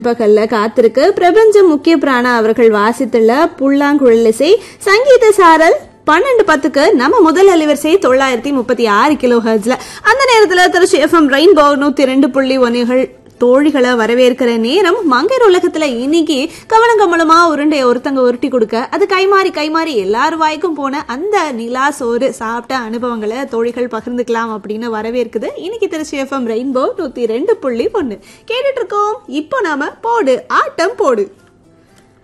பகல்ல காத்திருக்கு பிரபஞ்ச முக்கிய பிராணா அவர்கள் வாசித்துள்ள புல்லாங்குழலிசை சங்கீத சாரல் பன்னெண்டு பத்துக்கு நம்ம முதல் அலைவரிசை தொள்ளாயிரத்தி முப்பத்தி ஆறு கிலோ ஹர்ட்ஸ்ல அந்த நேரத்துல திருச்சி எஃப்எம் ரெயின்போ நூத்தி ரெண்டு புள்ளி ஒன்னுகள் தோழிகளை வரவேற்கிற நேரம் மங்கையர் உலகத்துல இன்னைக்கு கவனம் கமலமா உருண்டைய ஒருத்தங்க உருட்டி கொடுக்க அது கைமாறி கைமாறி எல்லார் வாய்க்கும் போன அந்த நிலா சோறு சாப்பிட்ட அனுபவங்களை தோழிகள் பகிர்ந்துக்கலாம் அப்படின்னு வரவேற்குது இன்னைக்கு திருச்சி எஃப்எம் ரெயின்போ நூத்தி ரெண்டு புள்ளி ஒன்னு கேட்டுட்டு இருக்கோம் இப்போ நாம போடு ஆட்டம் போடு